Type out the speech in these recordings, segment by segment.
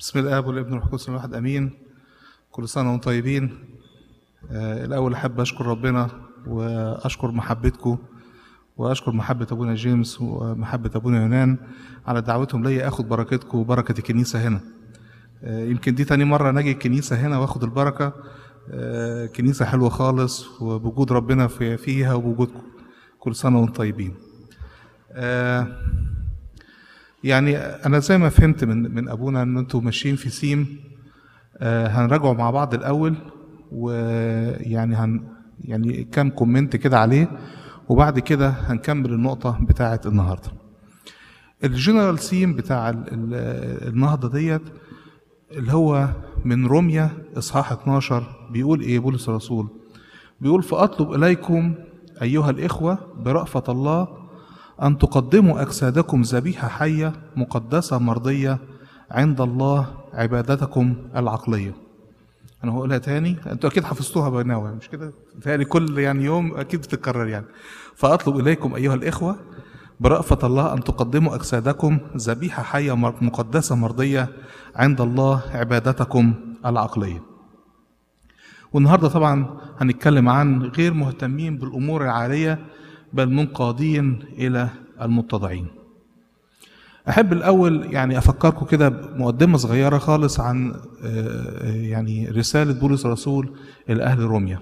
بسم الاب والابن والروح القدس الواحد امين كل سنه وانتم طيبين آه الاول احب اشكر ربنا واشكر محبتكم واشكر محبه ابونا جيمس ومحبه ابونا يونان على دعوتهم ليا اخد بركتكم وبركه الكنيسه هنا آه يمكن دي تاني مره نجي الكنيسه هنا واخد البركه آه كنيسه حلوه خالص وبوجود ربنا في فيها وبوجودكم كل سنه وانتم طيبين آه يعني انا زي ما فهمت من من ابونا ان انتوا ماشيين في سيم آه هنراجعه مع بعض الاول ويعني هن يعني كام كومنت كده عليه وبعد كده هنكمل النقطه بتاعه النهارده الجنرال سيم بتاع ال ال النهضه ديت اللي هو من روميا اصحاح 12 بيقول ايه بولس الرسول بيقول فاطلب اليكم ايها الاخوه برأفه الله أن تقدموا أجسادكم ذبيحة حية مقدسة مرضية عند الله عبادتكم العقلية. أنا هقولها تاني، أنتوا أكيد حفظتوها بناوي مش كده؟ تاني كل يعني يوم أكيد بتتكرر يعني. فأطلب إليكم أيها الإخوة برأفة الله أن تقدموا أجسادكم ذبيحة حية مقدسة مرضية عند الله عبادتكم العقلية. والنهارده طبعا هنتكلم عن غير مهتمين بالأمور العالية بل منقادين الى المتضعين احب الاول يعني افكركم كده بمقدمه صغيره خالص عن يعني رساله بولس الرسول الى اهل روميا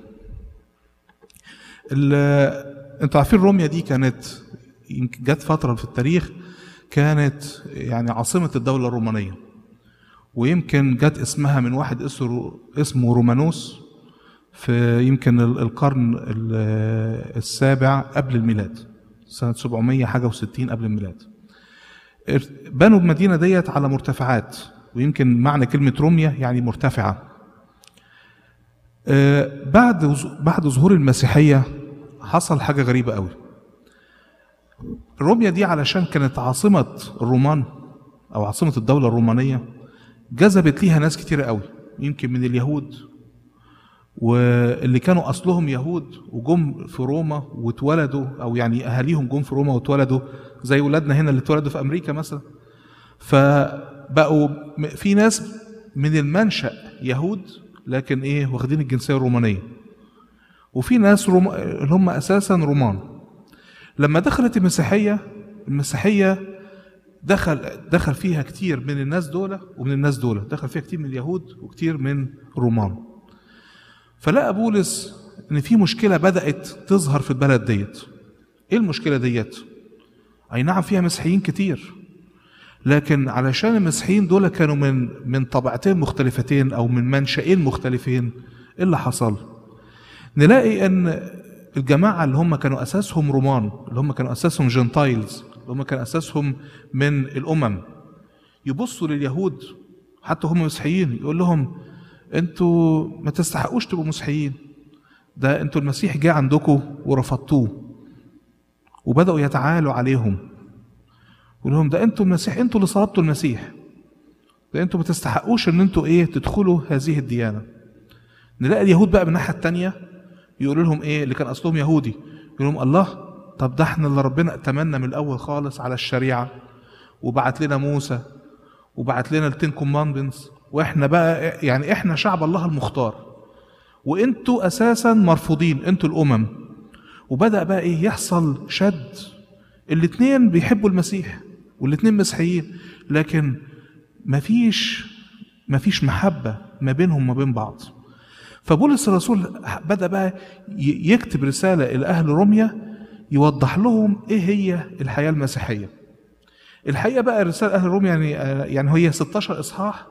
انتوا عارفين روميا دي كانت يمكن جت فتره في التاريخ كانت يعني عاصمه الدوله الرومانيه ويمكن جت اسمها من واحد اسمه رومانوس في يمكن القرن السابع قبل الميلاد سنة 700 حاجة و60 قبل الميلاد بنوا المدينة ديت على مرتفعات ويمكن معنى كلمة روميا يعني مرتفعة بعد بعد ظهور المسيحية حصل حاجة غريبة قوي روميا دي علشان كانت عاصمة الرومان أو عاصمة الدولة الرومانية جذبت ليها ناس كتيرة قوي يمكن من اليهود واللي كانوا اصلهم يهود وجم في روما واتولدوا او يعني اهاليهم جم في روما واتولدوا زي ولادنا هنا اللي اتولدوا في امريكا مثلا فبقوا في ناس من المنشا يهود لكن ايه واخدين الجنسيه الرومانيه وفي ناس روم... اللي هم اساسا رومان لما دخلت المسيحيه المسيحيه دخل دخل فيها كتير من الناس دول ومن الناس دول دخل فيها كتير من اليهود وكتير من رومان فلقى بولس ان في مشكله بدات تظهر في البلد ديت ايه المشكله ديت اي نعم فيها مسيحيين كتير لكن علشان المسيحيين دول كانوا من من طبيعتين مختلفتين او من منشئين مختلفين ايه اللي حصل نلاقي ان الجماعه اللي هم كانوا اساسهم رومان اللي هم كانوا اساسهم جنتايلز اللي هم كان اساسهم من الامم يبصوا لليهود حتى هم مسيحيين يقول لهم انتوا ما تستحقوش تبقوا مسيحيين ده انتوا المسيح جه عندكم ورفضتوه وبداوا يتعالوا عليهم يقول لهم ده انتوا المسيح انتوا اللي صلبتوا المسيح ده انتوا ما تستحقوش ان انتوا ايه تدخلوا هذه الديانه نلاقي اليهود بقى من الناحيه الثانيه يقولوا لهم ايه اللي كان اصلهم يهودي يقول لهم الله طب ده احنا اللي ربنا اتمنى من الاول خالص على الشريعه وبعت لنا موسى وبعت لنا التين كوماندمنتس واحنا بقى يعني احنا شعب الله المختار وانتوا اساسا مرفوضين انتوا الامم وبدا بقى ايه يحصل شد الاتنين بيحبوا المسيح والاتنين مسيحيين لكن مفيش مفيش محبة ما بينهم وما بين بعض فبولس الرسول بدأ بقى يكتب رسالة إلى أهل روميا يوضح لهم إيه هي الحياة المسيحية الحقيقة بقى رسالة أهل روميا يعني يعني هي 16 إصحاح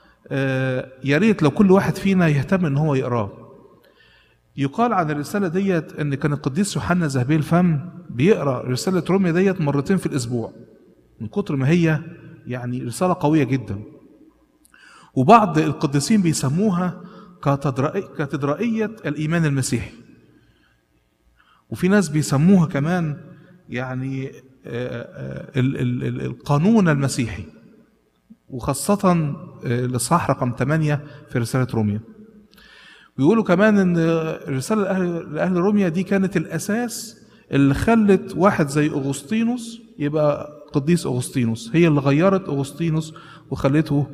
يا ريت لو كل واحد فينا يهتم ان هو يقراه يقال عن الرساله ديت ان كان القديس يوحنا ذهبي الفم بيقرا رساله روميا ديت مرتين في الاسبوع من كتر ما هي يعني رساله قويه جدا وبعض القديسين بيسموها كاتدرائيه الايمان المسيحي وفي ناس بيسموها كمان يعني القانون المسيحي وخاصة الإصحاح رقم 8 في رسالة روميا. بيقولوا كمان إن الرسالة لأهل, لأهل روميا دي كانت الأساس اللي خلت واحد زي أغسطينوس يبقى قديس أغسطينوس، هي اللي غيرت أغسطينوس وخلته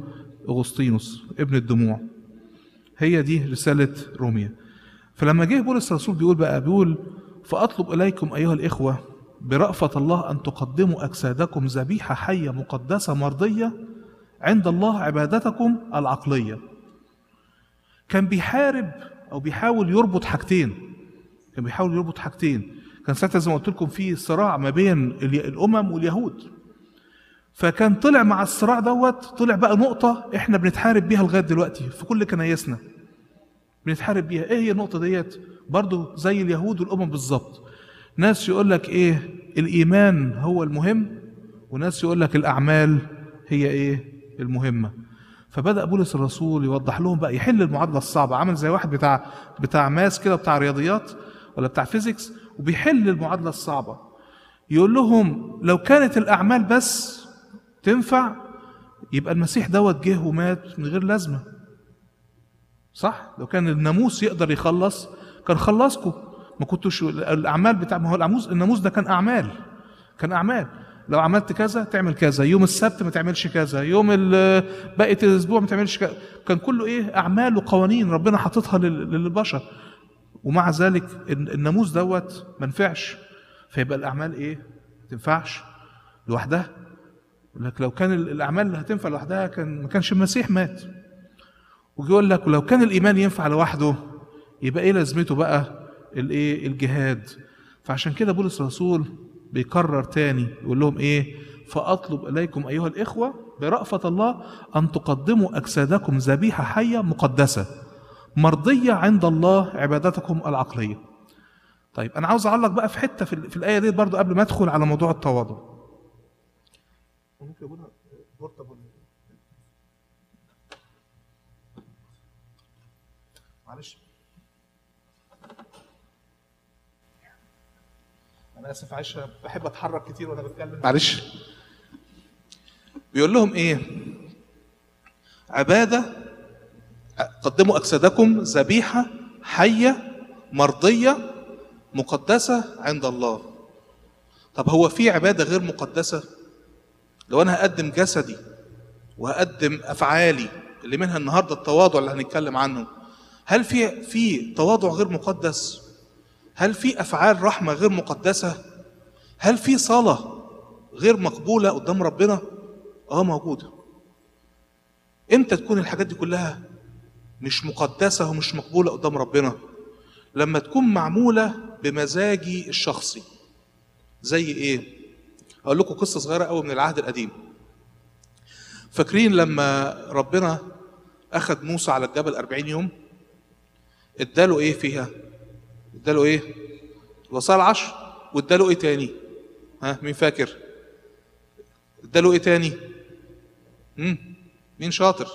اغسطينوس ابن الدموع هي دي رساله روميا فلما جه بولس الرسول بيقول بقى بيقول فاطلب اليكم ايها الاخوه برأفة الله أن تقدموا أجسادكم ذبيحة حية مقدسة مرضية عند الله عبادتكم العقلية كان بيحارب أو بيحاول يربط حاجتين كان بيحاول يربط حاجتين كان ساعتها زي ما قلت لكم في صراع ما بين ال- الأمم واليهود فكان طلع مع الصراع دوت طلع بقى نقطة احنا بنتحارب بيها لغاية دلوقتي في كل كنايسنا بنتحارب بيها ايه هي النقطة ديت برضو زي اليهود والأمم بالظبط ناس يقول لك ايه الإيمان هو المهم وناس يقول لك الأعمال هي ايه المهمة فبدأ بولس الرسول يوضح لهم بقى يحل المعادلة الصعبة عامل زي واحد بتاع بتاع ماس كده بتاع رياضيات ولا بتاع فيزيكس وبيحل المعادلة الصعبة يقول لهم لو كانت الأعمال بس تنفع يبقى المسيح دوت جه ومات من غير لازمة صح لو كان الناموس يقدر يخلص كان خلصكم ما كنتوش الاعمال بتاع ما هو الناموس الناموس ده كان اعمال كان اعمال لو عملت كذا تعمل كذا يوم السبت ما تعملش كذا يوم ال- بقيه الاسبوع ما تعملش كذا كان كله ايه اعمال وقوانين ربنا حاططها لل- للبشر ومع ذلك الن- الناموس دوت ما نفعش فيبقى الاعمال ايه ما تنفعش لوحدها يقول لك لو كان ال- الاعمال اللي هتنفع لوحدها كان ما كانش المسيح مات ويقول لك ولو كان الايمان ينفع لوحده يبقى ايه لازمته بقى الايه الجهاد فعشان كده بولس الرسول بيكرر تاني يقول لهم ايه فاطلب اليكم ايها الاخوه برأفة الله ان تقدموا اجسادكم ذبيحه حيه مقدسه مرضيه عند الله عبادتكم العقليه طيب انا عاوز اعلق بقى في حته في, ال- في الايه دي برضو قبل ما ادخل على موضوع التواضع ممكن اقولها معلش انا اسف معلش أنا بحب اتحرك كتير وانا بتكلم معلش بيقول لهم ايه عباده قدموا اجسادكم ذبيحه حيه مرضيه مقدسه عند الله طب هو في عباده غير مقدسه لو انا هقدم جسدي وهقدم افعالي اللي منها النهارده التواضع اللي هنتكلم عنه هل في في تواضع غير مقدس هل في افعال رحمه غير مقدسه هل في صلاه غير مقبوله قدام ربنا اه موجوده امتى تكون الحاجات دي كلها مش مقدسه ومش مقبوله قدام ربنا لما تكون معموله بمزاجي الشخصي زي ايه اقول لكم قصه صغيره قوي من العهد القديم فاكرين لما ربنا اخذ موسى على الجبل 40 يوم اداله ايه فيها اداله ايه الوصايا العشر واداله ايه تاني ها مين فاكر اداله ايه تاني مم. مين شاطر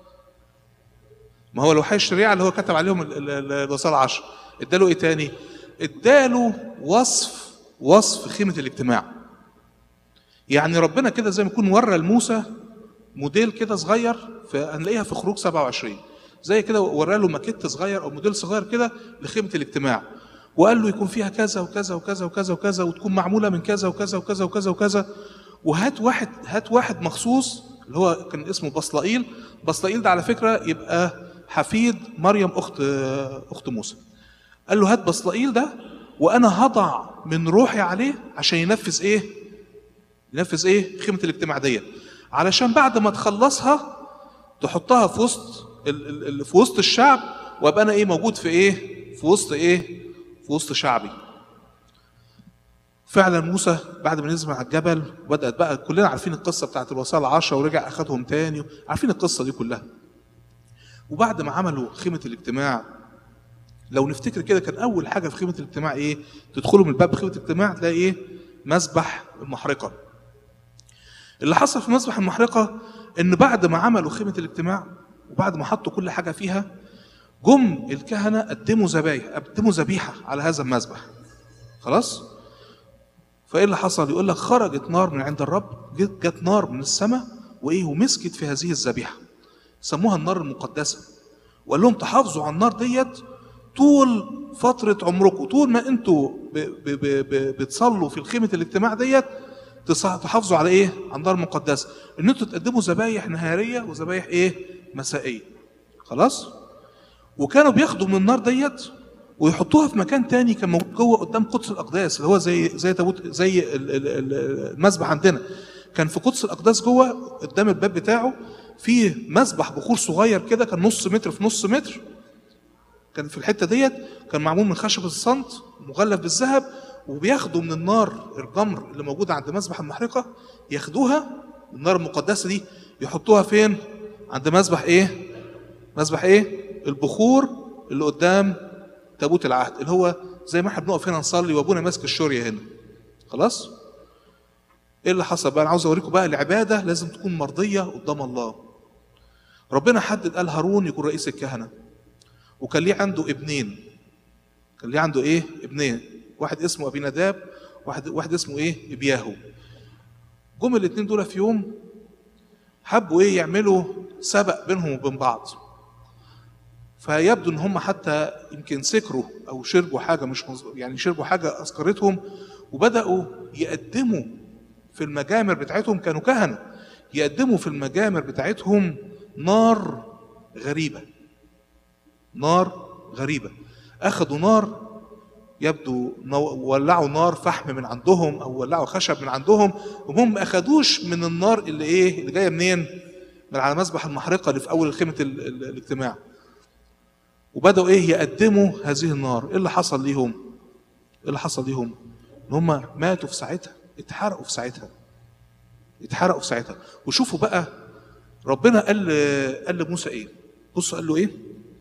ما هو لوحي الشريعه اللي هو كتب عليهم ال- ال- ال- الوصايا العشر اداله ايه تاني اداله وصف وصف خيمه الاجتماع يعني ربنا كده زي ما يكون ورى لموسى موديل كده صغير في هنلاقيها في خروج 27 زي كده ورى له ماكيت صغير او موديل صغير كده لخيمه الاجتماع وقال له يكون فيها كذا وكذا وكذا وكذا وكذا وتكون معموله من كذا وكذا وكذا وكذا وكذا وهات واحد هات واحد مخصوص اللي هو كان اسمه بصلائيل بصلائيل ده على فكره يبقى حفيد مريم اخت اخت موسى قال له هات بصلائيل ده وانا هضع من روحي عليه عشان ينفذ ايه ينفذ ايه خيمه الاجتماع ديت علشان بعد ما تخلصها تحطها في وسط ال- ال- ال- في وسط الشعب وابقى انا ايه موجود في ايه في وسط ايه في وسط شعبي فعلا موسى بعد ما نزل على الجبل بدات بقى كلنا عارفين القصه بتاعت الوصايا العشره ورجع اخذهم تاني عارفين القصه دي كلها وبعد ما عملوا خيمه الاجتماع لو نفتكر كده كان اول حاجه في خيمه الاجتماع ايه تدخلوا من باب خيمه الاجتماع تلاقي ايه مسبح المحرقه اللي حصل في مسبح المحرقه ان بعد ما عملوا خيمه الاجتماع وبعد ما حطوا كل حاجه فيها جم الكهنه قدموا ذبايح قدموا ذبيحه على هذا المذبح خلاص فايه اللي حصل يقول لك خرجت نار من عند الرب جت, جت نار من السماء وايه ومسكت في هذه الذبيحه سموها النار المقدسه وقال لهم تحافظوا على النار ديت طول فترة عمركم طول ما انتوا ب- ب- ب- ب- بتصلوا في خيمة الاجتماع ديت تص- تحافظوا على ايه؟ على النار المقدسة ان انتوا تقدموا ذبايح نهارية وذبايح ايه؟ مسائيه خلاص وكانوا بياخدوا من النار ديت ويحطوها في مكان تاني كان موجود جوه قدام قدس الاقداس اللي هو زي زي تابوت زي ال- ال- ال- المسبح عندنا كان في قدس الاقداس جوه قدام الباب بتاعه فيه مسبح بخور صغير كده كان نص متر في نص متر كان في الحته ديت كان معمول من خشب الصمت مغلف بالذهب وبياخدوا من النار الجمر اللي موجوده عند مسبح المحرقه ياخدوها النار المقدسه دي يحطوها فين؟ عند مسبح ايه؟ مسبح ايه؟ البخور اللي قدام تابوت العهد اللي هو زي ما احنا بنقف هنا نصلي وابونا ماسك الشوريه هنا خلاص؟ ايه اللي حصل بقى؟ انا عاوز اوريكم بقى العباده لازم تكون مرضيه قدام الله. ربنا حدد قال هارون يكون رئيس الكهنه. وكان ليه عنده ابنين كان ليه عنده ايه ابنين واحد اسمه ابي نداب واحد واحد اسمه ايه ابياهو جم الاثنين دول في يوم حبوا ايه يعملوا سبق بينهم وبين بعض فيبدو ان هم حتى يمكن سكروا او شربوا حاجه مش مز... يعني شربوا حاجه اسكرتهم وبداوا يقدموا في المجامر بتاعتهم كانوا كهنه يقدموا في المجامر بتاعتهم نار غريبه نار غريبة أخذوا نار يبدو نو- ولعوا نار فحم من عندهم أو ولعوا خشب من عندهم وهم ما أخدوش من النار اللي إيه اللي جاية منين من على مسبح المحرقة اللي في أول خيمة ال- ال- الاجتماع وبدأوا إيه يقدموا هذه النار إيه اللي حصل ليهم إيه اللي حصل ليهم إن هم ماتوا في ساعتها اتحرقوا في ساعتها اتحرقوا في ساعتها وشوفوا بقى ربنا قال قال لموسى ايه بصوا قال له ايه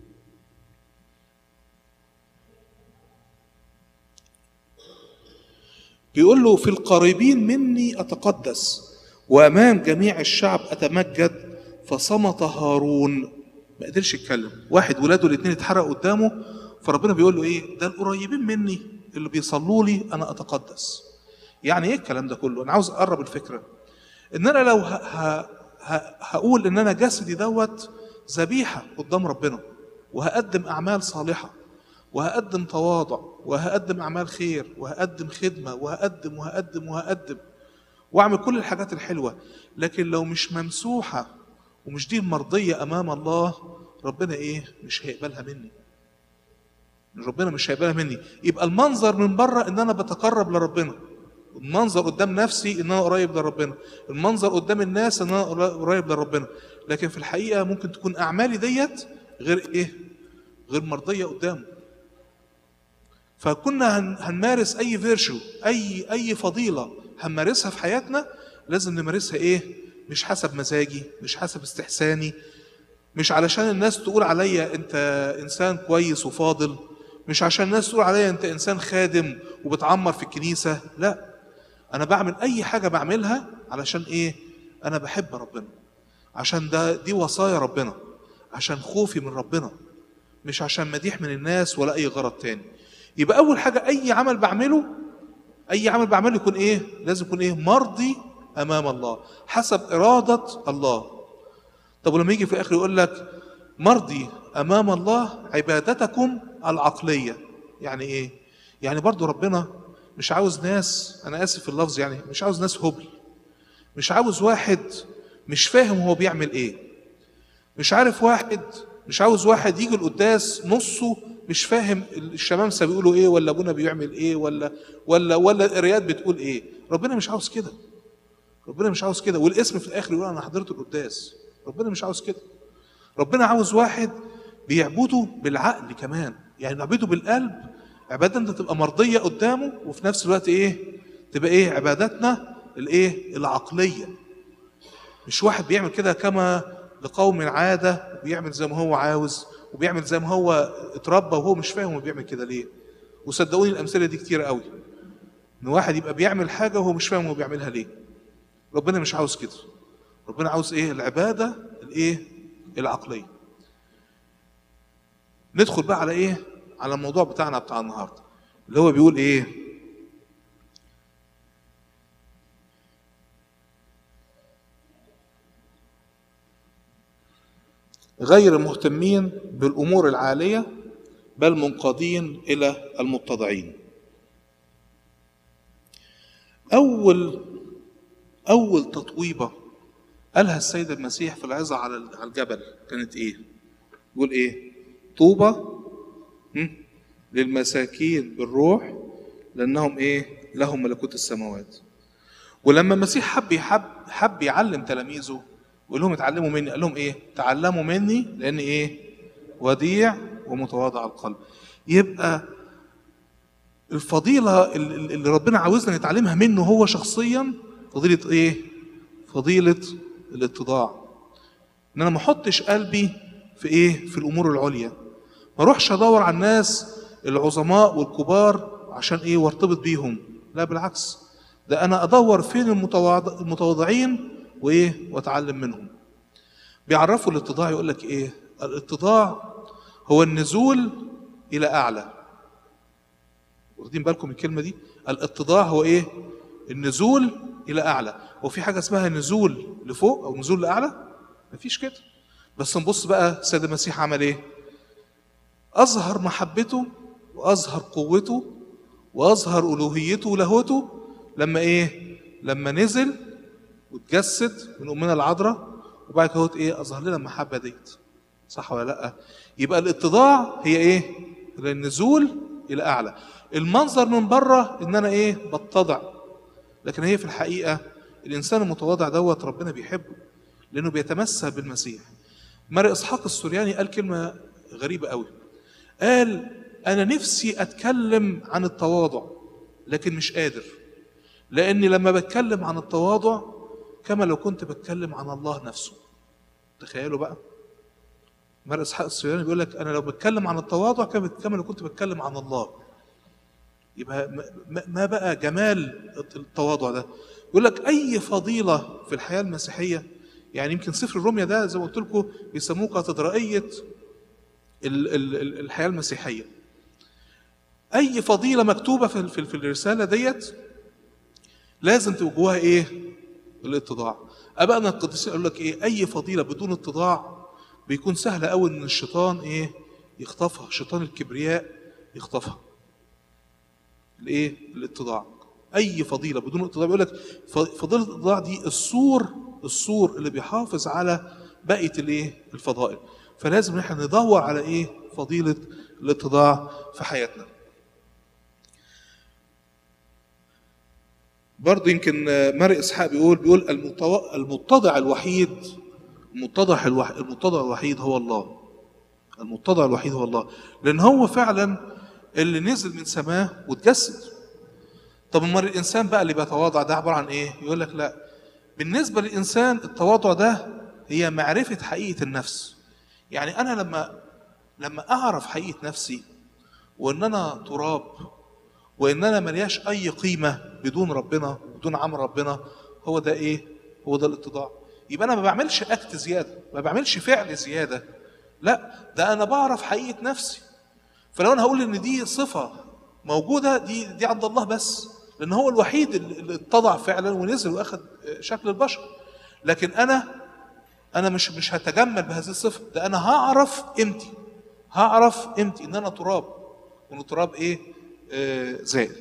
بيقول له في القريبين مني اتقدس وامام جميع الشعب اتمجد فصمت هارون ما قدرش يتكلم واحد ولاده الاثنين اتحرقوا قدامه فربنا بيقول له ايه ده القريبين مني اللي بيصلوا لي انا اتقدس يعني ايه الكلام ده كله انا عاوز اقرب الفكره ان انا لو ه... ه... ه... هقول ان انا جسدي دوت ذبيحه قدام ربنا وهقدم اعمال صالحه وهقدم تواضع وهقدم اعمال خير وهقدم خدمه وهقدم وهقدم وهقدم واعمل كل الحاجات الحلوه لكن لو مش ممسوحه ومش دي مرضيه امام الله ربنا ايه مش هيقبلها مني ربنا مش هيقبلها مني يبقى المنظر من بره ان انا بتقرب لربنا المنظر قدام نفسي ان انا قريب لربنا المنظر قدام الناس ان انا قريب لربنا لكن في الحقيقه ممكن تكون اعمالي ديت غير ايه غير مرضيه قدامه فكنا هن- هنمارس اي فيرشو اي اي فضيله هنمارسها في حياتنا لازم نمارسها ايه مش حسب مزاجي مش حسب استحساني مش علشان الناس تقول عليا انت انسان كويس وفاضل مش عشان الناس تقول عليا انت انسان خادم وبتعمر في الكنيسه لا انا بعمل اي حاجه بعملها علشان ايه انا بحب ربنا عشان ده دي وصايا ربنا عشان خوفي من ربنا مش عشان مديح من الناس ولا اي غرض تاني يبقى اول حاجه اي عمل بعمله اي عمل بعمله يكون ايه لازم يكون ايه مرضي امام الله حسب اراده الله طب ولما يجي في الاخر يقول لك مرضي امام الله عبادتكم العقليه يعني ايه يعني برضو ربنا مش عاوز ناس انا اسف في اللفظ يعني مش عاوز ناس هبل مش عاوز واحد مش فاهم هو بيعمل ايه مش عارف واحد مش عاوز واحد يجي القداس نصه مش فاهم الشمامسه بيقولوا ايه ولا ابونا بيعمل ايه ولا ولا ولا القرايات بتقول ايه ربنا مش عاوز كده ربنا مش عاوز كده والاسم في الاخر يقول انا حضرت القداس ربنا مش عاوز كده ربنا عاوز واحد بيعبده بالعقل كمان يعني نعبده بالقلب عبادة انت تبقى مرضية قدامه وفي نفس الوقت ايه تبقى ايه عباداتنا الايه العقلية مش واحد بيعمل كده كما لقوم عادة وبيعمل زي ما هو عاوز وبيعمل زي ما هو اتربى وهو مش فاهم هو بيعمل كده ليه وصدقوني الامثله دي كتير قوي ان واحد يبقى بيعمل حاجه وهو مش فاهم هو بيعملها ليه ربنا مش عاوز كده ربنا عاوز ايه العباده الايه العقليه ندخل بقى على ايه على الموضوع بتاعنا بتاع النهارده اللي هو بيقول ايه غير مهتمين بالامور العاليه بل منقادين الى المتضعين اول اول تطويبه قالها السيد المسيح في العظة على على الجبل كانت ايه يقول ايه طوبى هم؟ للمساكين بالروح لانهم ايه لهم ملكوت السماوات ولما المسيح حب يحب حب يعلم تلاميذه ويقول لهم اتعلموا مني قال لهم ايه تعلموا مني لان ايه وديع ومتواضع القلب يبقى الفضيلة اللي اللي ربنا عاوزنا نتعلمها منه هو شخصيا فضيلة ايه فضيلة الاتضاع ان انا ما احطش قلبي في ايه في الامور العليا ما اروحش ادور على الناس العظماء والكبار عشان ايه وارتبط بيهم لا بالعكس ده انا ادور فين المتواضع- المتواضعين وايه واتعلم منهم بيعرفوا الاتضاع يقول لك ايه الاتضاع هو النزول الى اعلى واخدين بالكم من الكلمه دي الاتضاع هو ايه النزول الى اعلى هو في حاجه اسمها نزول لفوق او نزول لاعلى مفيش كده بس نبص بقى السيد المسيح عمل ايه اظهر محبته واظهر قوته واظهر الوهيته ولاهوته لما ايه لما نزل واتجسد من امنا العذراء وبعد كده هوت ايه اظهر لنا المحبه ديت صح ولا لا يبقى الاتضاع هي ايه النزول الى اعلى المنظر من بره ان انا ايه بتضع لكن هي في الحقيقه الانسان المتواضع دوت ربنا بيحبه لانه بيتمثل بالمسيح ماري اسحاق السورياني قال كلمه غريبه قوي قال انا نفسي اتكلم عن التواضع لكن مش قادر لاني لما بتكلم عن التواضع كما لو كنت بتكلم عن الله نفسه تخيلوا بقى ماري اسحاق السورياني بيقول لك انا لو بتكلم عن التواضع كما كما لو كنت بتكلم عن الله يبقى ما- ما- ما بقى جمال التواضع ده يقول لك اي فضيله في الحياه المسيحيه يعني يمكن سفر الرمية ده زي ما قلت لكم بيسموه كاتدرائيه ال- ال- ال- الحياه المسيحيه اي فضيله مكتوبه في في في الرساله ديت لازم تبقى جواها ايه الاتضاع ابائنا القديسين قالوا لك ايه اي فضيله بدون اتضاع بيكون سهل قوي ان الشيطان ايه يخطفها شيطان الكبرياء يخطفها الايه الاتضاع اي فضيله بدون اتضاع بيقول لك ف- فضيله الاتضاع دي السور السور اللي بيحافظ على بقيه الايه الفضائل فلازم احنا ندور على ايه فضيله الاتضاع في حياتنا برضه يمكن آه، ماري اسحاق بيقول بيقول المتو- المتضع الوحيد المتضع الوح... المتضع الوحيد هو الله المتضع الوحيد هو الله لان هو فعلا اللي نزل من سماه واتجسد طب امال الانسان بقى اللي بيتواضع ده عباره عن ايه يقول لك لا بالنسبه للانسان التواضع ده هي معرفه حقيقه النفس يعني انا لما لما اعرف حقيقه نفسي وان انا تراب وان انا ملياش اي قيمه بدون ربنا بدون عمل ربنا هو ده ايه هو ده الاتضاع يبقى انا ما بعملش اكت زياده ما بعملش فعل زياده لا ده انا بعرف حقيقه نفسي فلو انا هقول ان دي صفه موجوده دي دي عند الله بس لان هو الوحيد اللي اللي اتضع فعلا ونزل واخد شكل البشر لكن انا انا مش مش هتجمل بهذه الصفه ده انا هعرف قيمتي هعرف قيمتي ان انا تراب وان التراب ايه آه زائل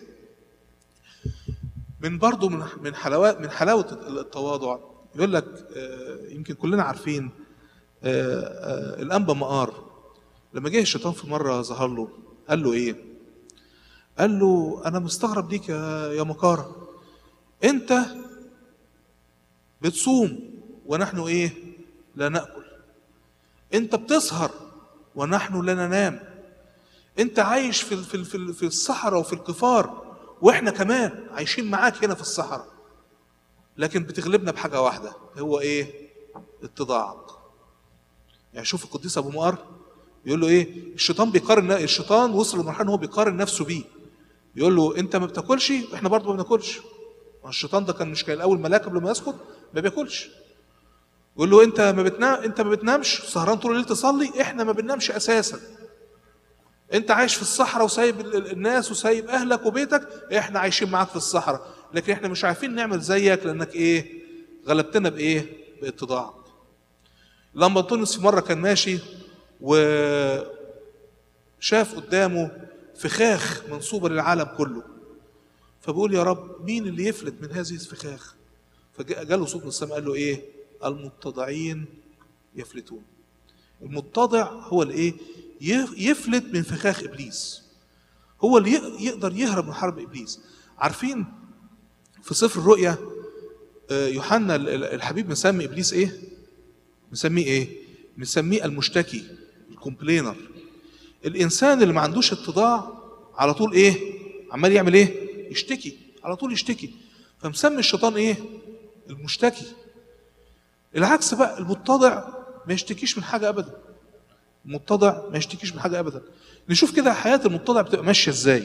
من برضو من من حلاوه من حلاوه التواضع يقول لك آه يمكن كلنا عارفين آه آه الانبا مقار لما جه الشيطان في مره ظهر له قال له ايه قال له انا مستغرب ليك يا يا مقاره انت بتصوم ونحن ايه لا ناكل انت بتسهر ونحن لا ننام انت عايش في في في في الصحراء وفي الكفار واحنا كمان عايشين معاك هنا في الصحراء لكن بتغلبنا بحاجه واحده هو ايه اتضاعك يعني شوف القديس ابو مقر يقول له ايه الشيطان بيقارن الشيطان وصل لمرحله ان هو بيقارن نفسه بيه يقول له انت ما بتاكلش احنا برضه ما بناكلش الشيطان ده كان مش كان الاول ملاك قبل ما يسقط ما بياكلش يقول له انت ما بتنام انت ما بتنامش سهران طول الليل تصلي احنا ما بننامش اساسا انت عايش في الصحراء وسايب ال- ال- الناس وسايب اهلك وبيتك احنا عايشين معاك في الصحراء لكن احنا مش عارفين نعمل زيك لانك ايه غلبتنا بايه باتضاعك لما انطونيوس في مره كان ماشي وشاف قدامه فخاخ منصوبه للعالم كله فبيقول يا رب مين اللي يفلت من هذه الفخاخ فجاله صوت من السماء قال له ايه المتضعين يفلتون المتضع هو اللي ايه يف- يفلت من فخاخ ابليس هو اللي ي- يقدر يهرب من حرب ابليس عارفين في سفر الرؤيا آه، يوحنا ال- ال- الحبيب مسمي ابليس ايه مسميه ايه مسميه المشتكي الكومبلينر الانسان اللي ما عندوش اتضاع على طول ايه عمال يعمل ايه يشتكي على طول يشتكي فمسمي الشيطان ايه المشتكي العكس بقى المتضع ما يشتكيش من حاجه ابدا المتضع ما يشتكيش من حاجه ابدا نشوف كده حياه المتضع بتبقى ماشيه ازاي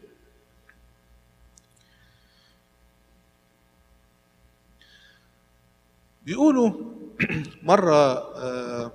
بيقولوا مره آه،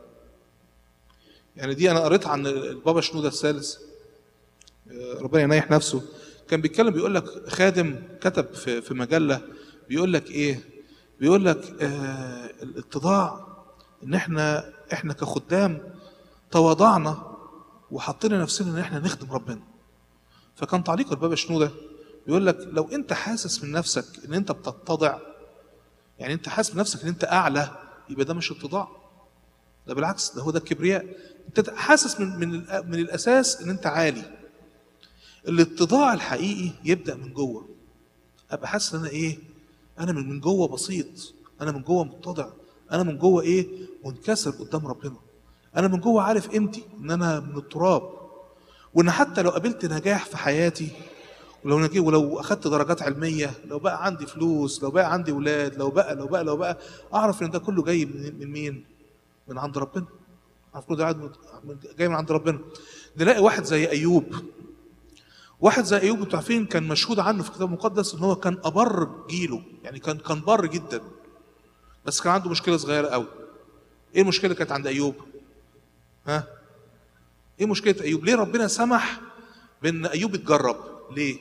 يعني دي انا قريتها عن البابا شنوده الثالث آه، ربنا ينيح نفسه كان بيتكلم بيقول لك خادم كتب في في مجله بيقول لك ايه بيقول لك آه الاتضاع ان احنا احنا كخدام تواضعنا وحطينا نفسنا ان احنا نخدم ربنا فكان تعليق البابا شنوده بيقول لك لو انت حاسس من نفسك ان انت بتتضع يعني انت حاسس بنفسك ان انت اعلى يبقى ده مش اتضاع ده بالعكس ده هو ده الكبرياء انت حاسس من من الأ- من الاساس ان انت عالي الاتضاع الحقيقي يبدا من جوه ابقى حاسس ان انا ايه انا من من جوه بسيط انا من جوه متضع انا من جوه ايه منكسر قدام ربنا انا من جوه عارف قيمتي ان انا من التراب وان حتى لو قابلت نجاح في حياتي ولو نجي ولو اخدت درجات علميه لو بقى عندي فلوس لو بقى عندي ولاد لو بقى لو بقى لو بقى اعرف ان ده كله جاي من, من مين من عند ربنا اعرف كله ده قاعد من- جاي من عند ربنا نلاقي واحد زي ايوب واحد زي ايوب انتوا عارفين كان مشهود عنه في الكتاب المقدس ان هو كان ابر جيله يعني كان كان بر جدا بس كان عنده مشكله صغيره قوي ايه المشكله اللي كانت عند ايوب ها ايه مشكله ايوب ليه ربنا سمح بان ايوب يتجرب ليه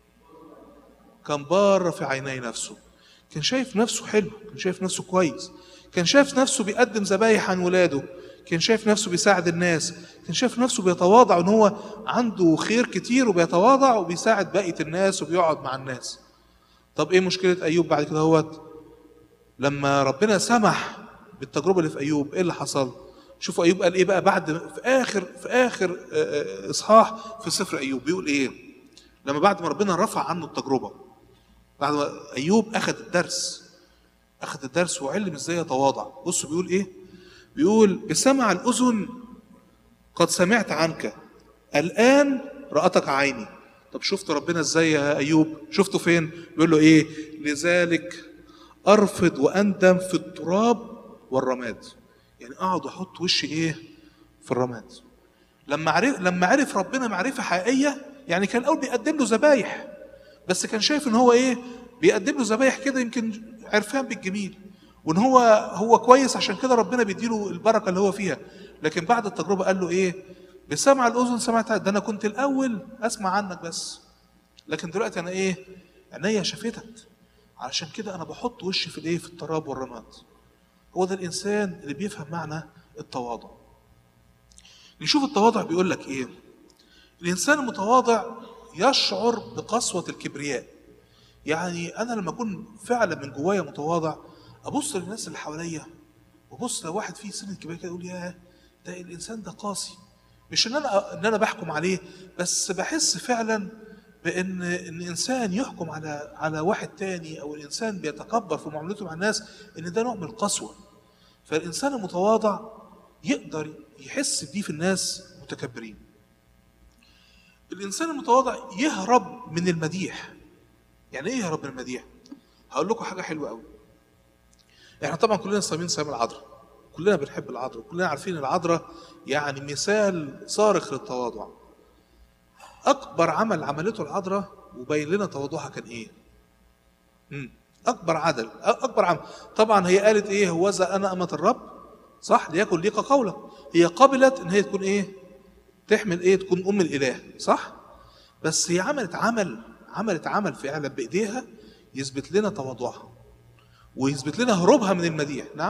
كان بار في عيني نفسه كان شايف نفسه حلو كان شايف نفسه كويس كان شايف نفسه بيقدم ذبايح عن ولاده كان شايف نفسه بيساعد الناس كان شايف نفسه بيتواضع ان هو عنده خير كتير وبيتواضع وبيساعد بقية الناس وبيقعد مع الناس طب ايه مشكلة ايوب بعد كده هوت لما ربنا سمح بالتجربة اللي في ايوب ايه اللي حصل شوفوا ايوب قال ايه بقى بعد في اخر في اخر آه، آه، اصحاح في سفر ايوب بيقول ايه لما بعد ما ربنا رفع عنه التجربة بعد ما ايوب اخذ الدرس اخذ الدرس وعلم ازاي يتواضع بصوا بيقول ايه بيقول بسمع الاذن قد سمعت عنك الان رأتك عيني طب شفت ربنا ازاي يا ايوب شفته فين بيقول له ايه لذلك ارفض واندم في التراب والرماد يعني اقعد احط وشي ايه في الرماد لما عرف لما عرف ربنا معرفه حقيقيه يعني كان الاول بيقدم له ذبايح بس كان شايف ان هو ايه بيقدم له ذبايح كده يمكن عرفان بالجميل وان هو هو كويس عشان كده ربنا بيديله البركه اللي هو فيها لكن بعد التجربه قال له ايه بسمع الاذن سمعت ده انا كنت الاول اسمع عنك بس لكن دلوقتي انا ايه عينيا شافتك علشان كده انا بحط وشي في الايه في التراب والرماد هو ده الانسان اللي بيفهم معنى التواضع نشوف التواضع بيقول لك ايه الانسان المتواضع يشعر بقسوه الكبرياء يعني انا لما اكون فعلا من جوايا متواضع ابص للناس اللي حواليا وابص لو واحد فيه سن كبير كده اقول ياه ده الانسان ده قاسي مش ان انا ان انا بحكم عليه بس بحس فعلا بان ان انسان يحكم على على واحد تاني او الانسان بيتكبر في معاملته مع الناس ان ده نوع من القسوه فالانسان المتواضع يقدر يحس بدي في الناس متكبرين الانسان المتواضع يهرب من المديح يعني ايه يهرب من المديح هقول لكم حاجه حلوه قوي احنا طبعا كلنا صايمين صيام العذراء كلنا بنحب العذراء كلنا عارفين العذراء يعني مثال صارخ للتواضع اكبر عمل عملته العذراء وبين لنا تواضعها كان ايه مم. اكبر عدل أ- اكبر عمل طبعا هي قالت ايه هوذا انا امه الرب صح ليكن ليك قولا هي قبلت ان هي تكون ايه تحمل ايه تكون ام الاله صح بس هي عملت عمل عملت عمل فعلا بايديها يثبت لنا تواضعها ويثبت لنا هروبها من المديح نعم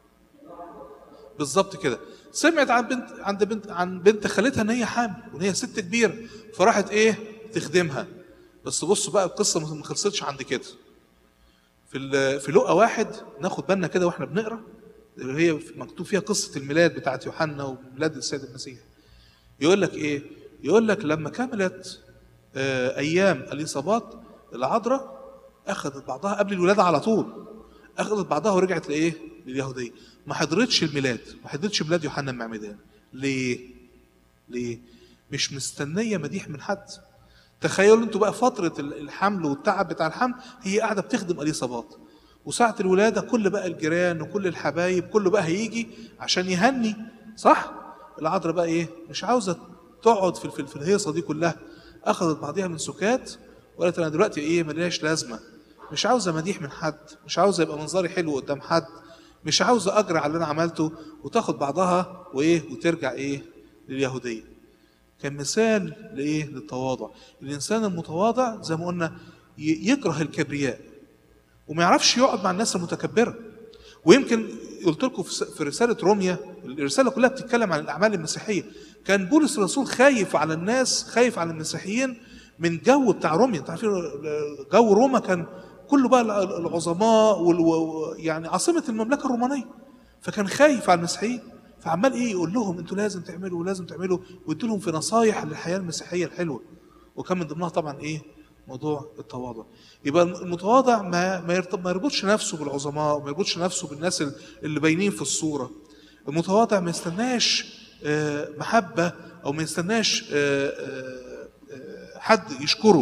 بالظبط كده سمعت عن بنت عند بنت عن بنت خالتها ان هي حامل وان هي ست كبيره فراحت ايه تخدمها بس بصوا بقى القصه ما خلصتش عند كده في ال- في لقا واحد ناخد بالنا كده واحنا بنقرا اللي هي مكتوب فيها قصه الميلاد بتاعت يوحنا وميلاد السيد المسيح يقول لك ايه يقول لك لما كملت آه، ايام اليصابات العذراء اخذت بعضها قبل الولاده على طول اخذت بعضها ورجعت لايه لليهوديه ما حضرتش الميلاد ما حضرتش ميلاد يوحنا المعمدان ليه ليه مش مستنيه مديح من حد تخيلوا انتوا بقى فتره الحمل والتعب بتاع الحمل هي قاعده بتخدم اليصابات وساعه الولاده كل بقى الجيران وكل الحبايب كله بقى هيجي عشان يهني صح العذراء بقى ايه مش عاوزه تقعد في في- في الهيصه دي كلها اخذت بعضها من سكات وقالت انا دلوقتي ايه ملياش لازمه مش عاوزه مديح من حد مش عاوزه يبقى منظري حلو قدام حد مش عاوزه اجري على اللي انا عملته وتاخد بعضها وايه وترجع ايه لليهوديه كان مثال لايه للتواضع الانسان المتواضع زي ما قلنا ي- يكره الكبرياء وما يعرفش يقعد مع الناس المتكبره ويمكن قلت لكم في س- في رساله روميا الرساله كلها بتتكلم عن الاعمال المسيحيه كان بولس الرسول خايف على الناس خايف على المسيحيين من جو بتاع روميا انتوا عارفين جو روما كان كله بقى الع- العظماء وال- و- يعني عاصمه المملكه الرومانيه فكان خايف على المسيحيين فعمال ايه يقول لهم انتوا لازم تعملوا ولازم تعملوا ويدوا لهم في نصايح للحياه المسيحيه الحلوه وكان من ضمنها طبعا ايه موضوع التواضع يبقى المتواضع ما ما يرتب- ما يربطش نفسه بالعظماء ما يربطش نفسه بالناس ال- اللي باينين في الصوره المتواضع ما يستناش آه، محبه او ما يستناش آه، آه، آه، حد يشكره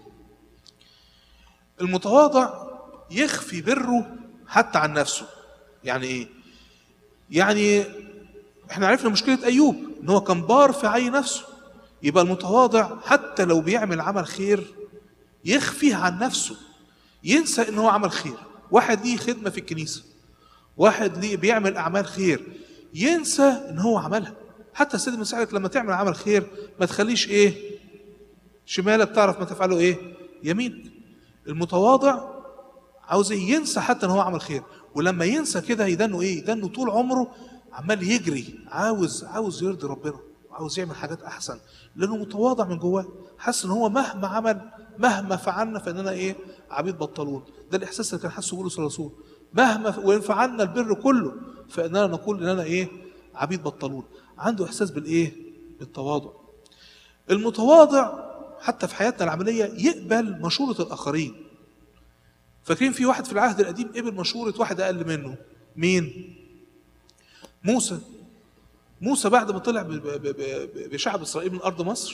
المتواضع يخفي بره حتى عن نفسه يعني ايه يعني احنا عرفنا مشكله ايوب ان هو كان بار في عين نفسه يبقى المتواضع حتى لو بيعمل عمل خير يخفيه عن نفسه ينسى ان هو عمل خير واحد ليه خدمه في الكنيسه واحد ليه بيعمل اعمال خير ينسى ان هو عملها حتى السيد المسيح قال لك لما تعمل عمل خير ما تخليش ايه شمالك تعرف ما تفعله ايه يمينك المتواضع عاوز ايه ينسى حتى ان هو عمل خير ولما ينسى كده يدنه ايه يدنه طول عمره عمال يجري عاوز عاوز يرضي ربنا عاوز يعمل حاجات احسن لانه متواضع من جواه حاسس ان هو مهما عمل مهما فعلنا فاننا ايه عبيد بطلون ده الاحساس اللي كان حاسه بولس الرسول مهما وان فعلنا البر كله فاننا نقول اننا ايه عبيد بطلون عنده احساس بالايه بالتواضع المتواضع حتى في حياتنا العمليه يقبل مشوره الاخرين فاكرين في واحد في العهد القديم قبل مشورة واحد أقل منه مين؟ موسى موسى بعد ما طلع ب- ب- ب- بشعب إسرائيل من أرض مصر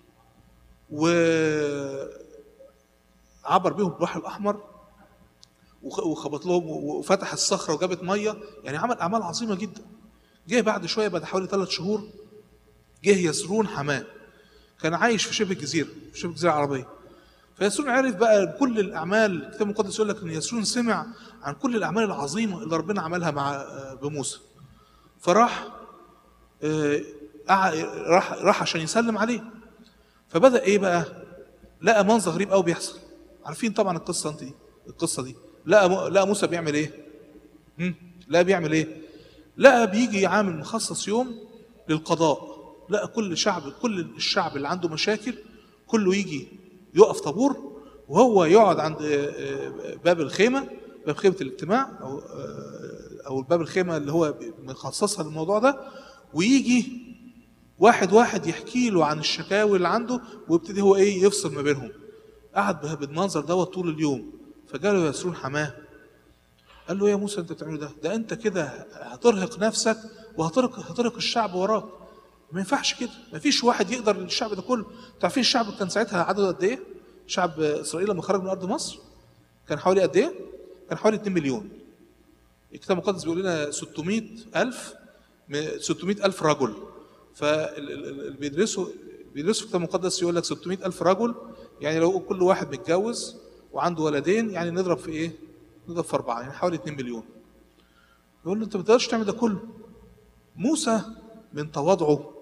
وعبر بيهم البحر الأحمر وخ- وخبط لهم وفتح الصخرة وجابت مية يعني عمل أعمال عظيمة جدا جه بعد شوية بعد حوالي ثلاث شهور جه يسرون حماه كان عايش في شبه الجزيرة في شبه الجزيرة العربية فيسرون عرف بقى كل الاعمال الكتاب المقدس يقول لك ان يسرون سمع عن كل الاعمال العظيمه اللي ربنا عملها مع آه، بموسى فراح آه، قع- راح راح عشان يسلم عليه فبدا ايه بقى لقى منظر غريب قوي بيحصل عارفين طبعا القصه انت دي القصه دي لقى م- لقى موسى بيعمل ايه هم؟ لقى بيعمل ايه لقى بيجي عامل مخصص يوم للقضاء لقى كل شعب كل الشعب اللي عنده مشاكل كله يجي يقف طابور وهو يقعد عند آه، آه، باب الخيمه باب خيمه الاجتماع او آه، او باب الخيمه اللي هو مخصصها للموضوع ده ويجي واحد واحد يحكي له عن الشكاوي اللي عنده ويبتدي هو ايه يفصل ما بينهم قعد به- بالمنظر دوت طول اليوم فجاله يسرون حماه قال له يا موسى انت بتعمله ده ده انت كده هترهق نفسك وهترهق هترهق الشعب وراك ما ينفعش كده ما فيش واحد يقدر الشعب ده كله انتوا عارفين الشعب كان ساعتها عدده قد ايه شعب اسرائيل لما خرج من ارض مصر كان حوالي قد ايه كان حوالي 2 مليون الكتاب المقدس بيقول لنا 600 ألف 600 ألف رجل فاللي بيدرسوا بيدرسوا الكتاب المقدس يقول لك 600 ألف رجل يعني لو كل واحد متجوز وعنده ولدين يعني نضرب في ايه؟ نضرب في أربعة يعني حوالي 2 مليون يقول له أنت ما تقدرش تعمل ده كله موسى من تواضعه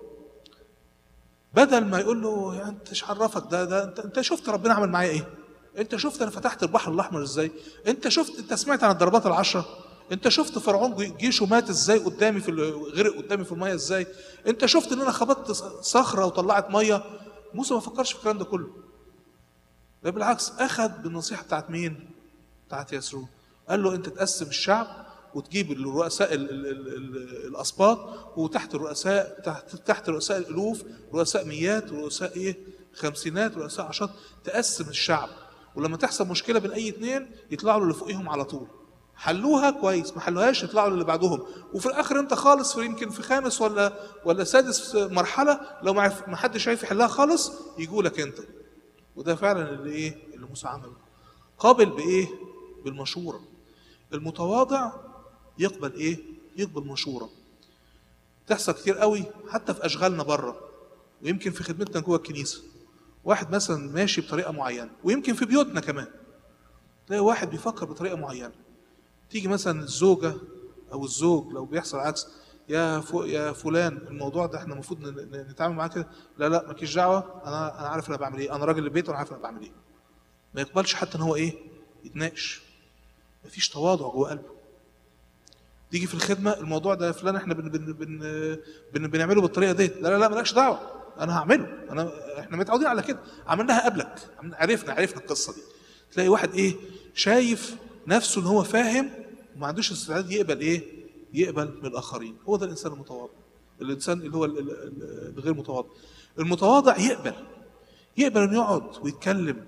بدل ما يقول له يا انت ايش عرفك ده ده انت, انت شفت ربنا عمل معايا ايه؟ انت شفت انا فتحت البحر الاحمر ازاي؟ انت شفت انت سمعت عن الضربات العشره؟ انت شفت فرعون جي- جيشه مات ازاي قدامي في ال- غرق قدامي في الميه ازاي؟ انت شفت ان انا خبطت ص- صخره وطلعت ميه؟ موسى ما فكرش في الكلام ده كله. ده بالعكس اخذ بالنصيحه بتاعت مين؟ بتاعت يسرون قال له انت تقسم الشعب وتجيب الرؤساء ال ال ال ال الاسباط وتحت الرؤساء تحت تحت رؤساء الالوف رؤساء ميات ورؤساء ايه خمسينات ورؤساء عشرات تقسم الشعب ولما تحصل مشكله بين اي اتنين يطلعوا اللي فوقيهم على طول حلوها كويس ما حلوهاش يطلعوا للي بعدهم وفي الاخر انت خالص في يمكن في خامس ولا ولا سادس مرحله لو ما عرف- ما حدش عارف يحلها خالص يجوا لك انت وده فعلا اللي ايه اللي موسى عمله قابل بايه بالمشوره المتواضع يقبل ايه يقبل مشوره تحصل كتير قوي حتى في اشغالنا بره ويمكن في خدمتنا جوه الكنيسه واحد مثلا ماشي بطريقه معينه ويمكن في بيوتنا كمان تلاقي واحد بيفكر بطريقه معينه تيجي مثلا الزوجه او الزوج لو بيحصل عكس يا فو يا فلان الموضوع ده احنا المفروض ن- ن- نتعامل معاه كده لا لا مالكيش دعوه انا انا عارف انا بعمل ايه انا راجل البيت وانا عارف انا بعمل ايه ما يقبلش حتى ان هو ايه يتناقش مفيش تواضع جوه قلبه تيجي في الخدمه الموضوع ده يا فلان احنا بن بن بن بن بنعمله بالطريقه ديت لا لا لا مالكش دعوه انا هعمله انا احنا متعودين على كده عملناها قبلك عملنا- عرفنا عرفنا القصه دي تلاقي واحد ايه شايف نفسه ان هو فاهم وما عندوش استعداد يقبل ايه يقبل من الاخرين هو ده الانسان المتواضع الانسان اللي هو ال- ال- ال- الغير متواضع المتواضع يقبل يقبل انه يقعد ويتكلم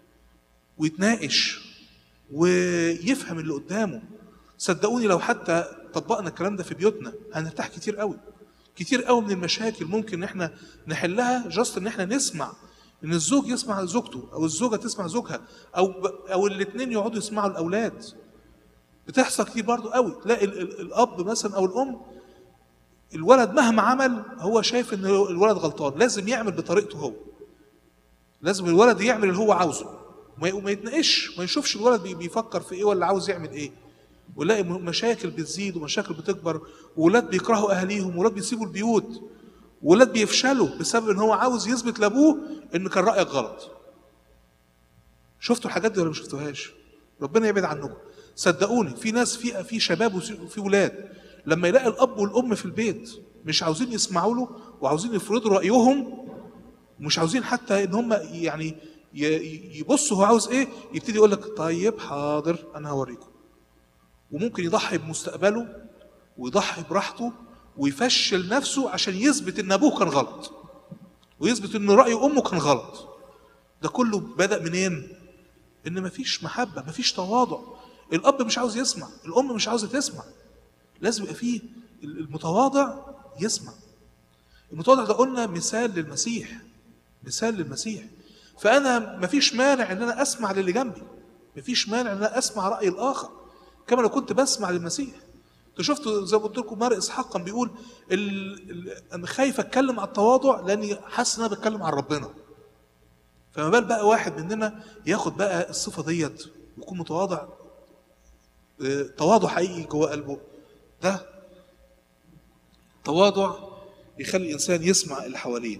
ويتناقش ويفهم اللي قدامه صدقوني لو حتى طبقنا الكلام ده في بيوتنا هنرتاح كتير قوي كتير قوي من المشاكل ممكن ان احنا نحلها جاست ان احنا نسمع ان الزوج يسمع زوجته او الزوجه تسمع زوجها او او الاثنين يقعدوا يسمعوا الاولاد بتحصل كتير برضو قوي تلاقي ال- ال- الاب مثلا او الام الولد مهما عمل هو شايف ان الولد غلطان لازم يعمل بطريقته هو لازم الولد يعمل اللي هو عاوزه وما وما يتناقش ما يشوفش الولد بي- بيفكر في ايه ولا عاوز يعمل ايه ولاقي م- مشاكل بتزيد ومشاكل بتكبر وولاد بيكرهوا اهاليهم وولاد بيسيبوا البيوت وولاد بيفشلوا بسبب ان هو عاوز يثبت لابوه ان كان رايك غلط شفتوا الحاجات دي ولا ما شفتوهاش ربنا يبعد عنكم صدقوني في ناس في في شباب وفي وفي ولاد لما يلاقي الاب والام في البيت مش عاوزين يسمعوا له وعاوزين يفرضوا رايهم مش عاوزين حتى ان هم يعني ي- يبصوا هو عاوز ايه يبتدي يقول لك طيب حاضر انا هوريكم وممكن يضحي بمستقبله ويضحي براحته ويفشل نفسه عشان يثبت ان ابوه كان غلط ويثبت ان راي امه كان غلط ده كله بدا منين ان مفيش محبه مفيش تواضع الاب مش عاوز يسمع الام مش عاوزه تسمع لازم يبقى فيه المتواضع يسمع المتواضع ده قلنا مثال للمسيح مثال للمسيح فانا مفيش مانع ان انا اسمع للي جنبي مفيش مانع ان انا اسمع راي الاخر كما لو كنت بسمع للمسيح انتوا شفتوا زي ما قلت لكم مار اسحاق كان بيقول ال... ال... انا خايف اتكلم على التواضع لاني حاسس ان انا بتكلم عن ربنا فما بال بقى واحد مننا ياخد بقى الصفه ديت ويكون متواضع آه، تواضع حقيقي جوه قلبه ده تواضع يخلي الانسان يسمع اللي حواليه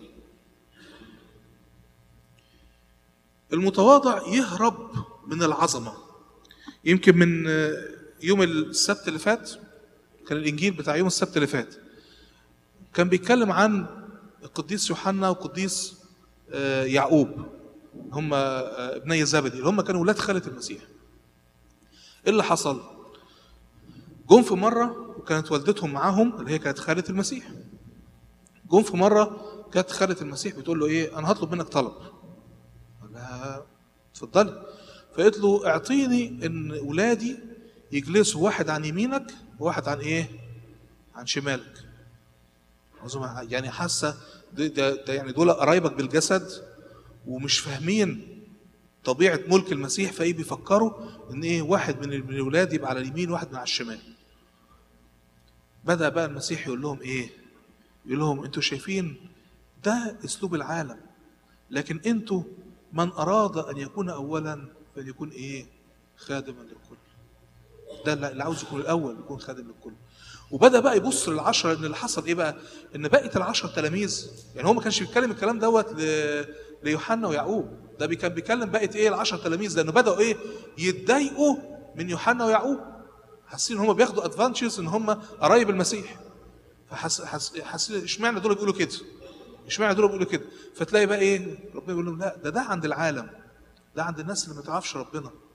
المتواضع يهرب من العظمه يمكن من آه، يوم السبت اللي فات كان الانجيل بتاع يوم السبت اللي فات كان بيتكلم عن القديس يوحنا وقديس آه، يعقوب هم آه، ابني زبدي اللي هم كانوا ولاد خالة المسيح ايه اللي حصل جم في مرة وكانت والدتهم معاهم اللي هي كانت خالة المسيح جم في مرة كانت خالة المسيح بتقول له ايه انا هطلب منك طلب قال لها اتفضلي فقالت له اعطيني ان ولادي يجلسوا واحد عن يمينك وواحد عن ايه عن شمالك عاوزهم- يعني حاسه ده, ده, ده يعني دول قرايبك بالجسد ومش فاهمين طبيعه ملك المسيح فايه بيفكروا ان ايه واحد من من الولاد يبقى على اليمين وواحد من على الشمال بدا بقى المسيح يقول لهم ايه يقول لهم انتوا شايفين ده اسلوب العالم لكن انتوا من اراد ان يكون اولا فليكون ايه خادما للكل ده اللي عاوز يكون الاول يكون خادم للكل وبدا بقى يبص للعشره ان اللي حصل ايه بقى ان بقيه العشر تلاميذ يعني هو ما كانش بيتكلم الكلام دوت ل... ليوحنا ويعقوب ده بي- كان بيتكلم بقيه ايه العشر تلاميذ لانه بداوا ايه يتضايقوا من يوحنا ويعقوب حاسين ان هم بياخدوا ادفانتجز ان هم قرايب المسيح فحس حس حاسين اشمعنى دول بيقولوا كده اشمعنى دول بيقولوا كده فتلاقي بقى ايه ربنا يقول لهم لا ده ده عند العالم ده عند الناس اللي ما تعرفش ربنا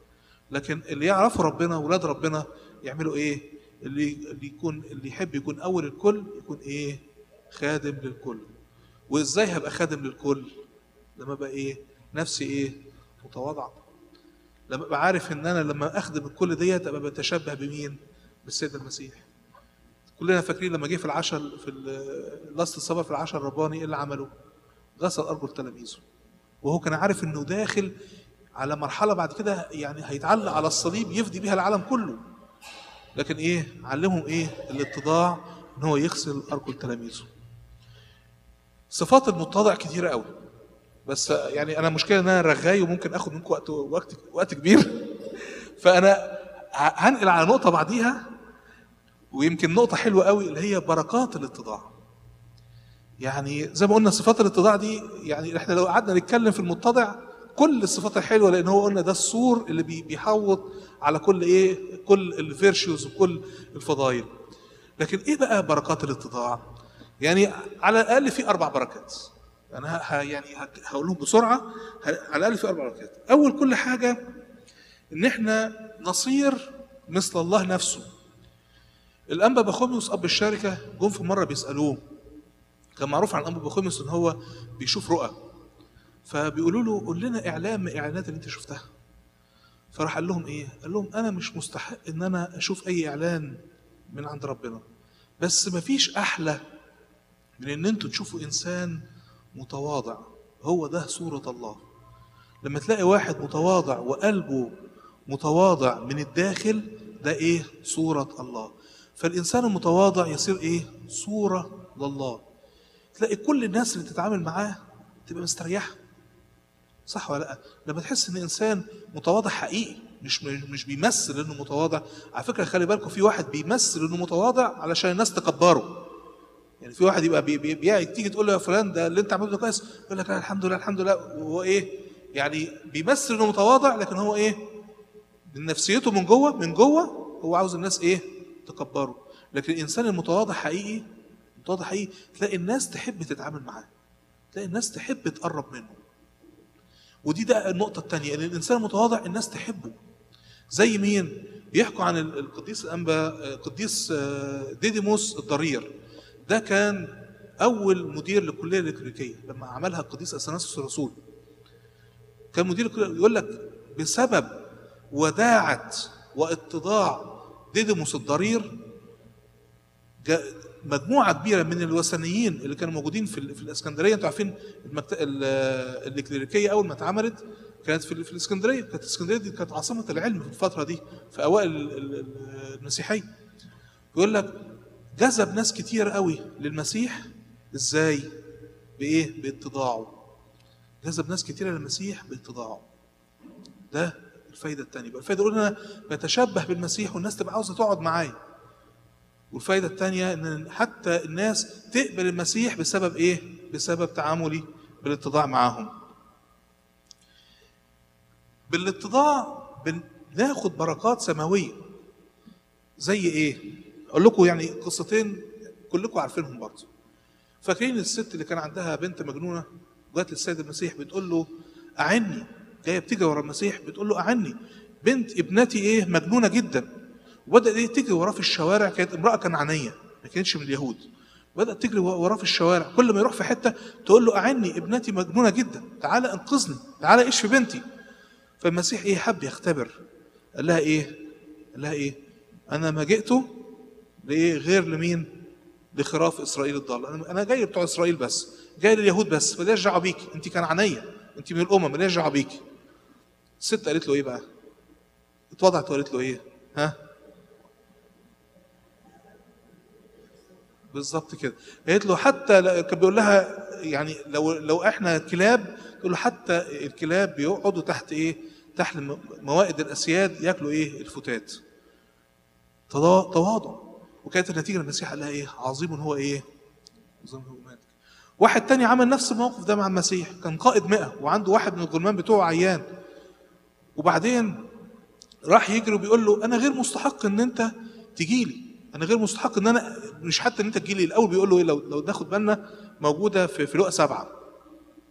لكن اللي يعرفوا ربنا ولاد ربنا يعملوا ايه اللي اللي يكون اللي يحب يكون اول الكل يكون ايه خادم للكل وازاي هبقى خادم للكل لما ابقى ايه نفسي ايه متواضعه لما ابقى عارف ان انا لما اخدم الكل ديت ابقى بتشبه بمين بالسيد المسيح كلنا فاكرين لما جه في العشر في ال- لاست الصبا في العشر الرباني ايه اللي عمله غسل ارجل تلاميذه وهو كان عارف انه داخل على مرحله بعد كده يعني هيتعلق على الصليب يفدي بيها العالم كله لكن ايه علمهم ايه الاتضاع ان هو يغسل ارجل تلاميذه صفات المتضع كتيره قوي بس يعني انا مشكله ان انا رغاي وممكن اخد منكم وقت وقت وقت كبير فانا ه- هنقل على نقطه بعديها ويمكن نقطه حلوه قوي اللي هي بركات الاتضاع يعني زي ما قلنا صفات الاتضاع دي يعني احنا لو قعدنا نتكلم في المتضع كل الصفات الحلوه لان هو قلنا ده السور اللي بي- بيحوط على كل ايه كل الفيرشوز وكل الفضائل لكن ايه بقى بركات الاتضاع يعني على الاقل في اربع بركات انا ه- ه- يعني ه- هقولهم بسرعه ه- على الاقل في اربع بركات اول كل حاجه ان احنا نصير مثل الله نفسه الانبا بخوميوس اب الشركه جم في مره بيسالوه كان معروف عن الانبا بخوميوس ان هو بيشوف رؤى فبيقولوا له قول لنا اعلان من الاعلانات اللي انت شفتها فراح قال لهم ايه قال لهم انا مش مستحق ان انا اشوف اي اعلان من عند ربنا بس مفيش احلى من ان انتوا تشوفوا انسان متواضع هو ده صورة الله لما تلاقي واحد متواضع وقلبه متواضع من الداخل ده ايه صورة الله فالانسان المتواضع يصير ايه صورة لله تلاقي كل الناس اللي تتعامل معاه تبقى مستريحة صح ولا لا لما تحس ان انسان متواضع حقيقي مش مش بيمثل انه متواضع على فكره خلي بالكم في واحد بيمثل انه متواضع علشان الناس تكبره يعني في واحد يبقى بي بي بي تيجي تقول له يا فلان ده اللي انت عملته ده كويس يقول لك لا الحمد لله الحمد لله وهو ايه يعني بيمثل انه متواضع لكن هو ايه من نفسيته من جوه من جوه هو عاوز الناس ايه تكبره لكن الانسان المتواضع حقيقي متواضع حقيقي تلاقي الناس تحب تتعامل معاه تلاقي الناس تحب تقرب منه ودي ده النقطة الثانية إن الإنسان المتواضع الناس تحبه زي مين؟ بيحكوا عن ال- القديس الأنبا القديس آه، ديديموس الضرير ده كان أول مدير للكلية الإكليريكية لما عملها القديس أثناسيوس الرسول كان مدير الكلية يقول لك بسبب وداعة واتضاع ديديموس الضرير جا- مجموعه كبيره من الوثنيين اللي كانوا موجودين في, ال- في الاسكندريه انتوا عارفين المكت... ال- الاكليريكيه اول ما اتعملت كانت في, ال- في الاسكندريه كانت الاسكندريه دي كانت عاصمه العلم في الفتره دي في اوائل ال- ال- ال- المسيحيه يقول لك جذب ناس كتير قوي للمسيح ازاي بايه باتضاعه جذب ناس كتير للمسيح باتضاعه ده الفايده الثانيه يبقى الفايده الاولى انا بتشبه بالمسيح والناس تبقى عاوزه تقعد معايا والفايدة الثانية إن حتى الناس تقبل المسيح بسبب إيه؟ بسبب تعاملي بالاتضاع معاهم. بالاتضاع بناخد بركات سماوية. زي إيه؟ أقول لكم يعني قصتين كلكم عارفينهم برضه. فاكرين الست اللي كان عندها بنت مجنونة جات للسيد المسيح بتقول له أعني جاية بتجري ورا المسيح بتقول له أعني بنت ابنتي إيه مجنونة جدا وبدأت ايه تجري وراه في الشوارع كانت امرأة كنعانية ما كانتش من اليهود بدأت تجري وراه في الشوارع كل ما يروح في حتة تقول له أعني ابنتي مجنونة جدا تعالى انقذني تعالى ايش في بنتي فالمسيح ايه حب يختبر قال لها ايه قال لها ايه انا ما جئت لايه غير لمين لخراف اسرائيل الضال انا انا جاي بتوع اسرائيل بس جاي لليهود بس ماليش دعوه بيكي انت كنعانيه انت من الامم ماليش دعوه بيكي الست قالت له ايه بقى اتوضعت وقالت له ايه ها بالظبط كده قالت له حتى ل- كان بيقول لها يعني لو لو احنا كلاب تقول له حتى الكلاب بيقعدوا تحت ايه تحت م- موائد الاسياد ياكلوا ايه الفتات تضا- تواضع وكانت النتيجه المسيح قال لها ايه عظيم هو ايه عظيم هو مالك واحد تاني عمل نفس الموقف ده مع المسيح كان قائد مئة وعنده واحد من الغلمان بتوعه عيان وبعدين راح يجري وبيقول له انا غير مستحق ان انت تجي لي انا غير مستحق ان انا مش حتى ان انت تجي لي الاول بيقول له ايه لو لو ناخد بالنا موجوده في في لقا سبعه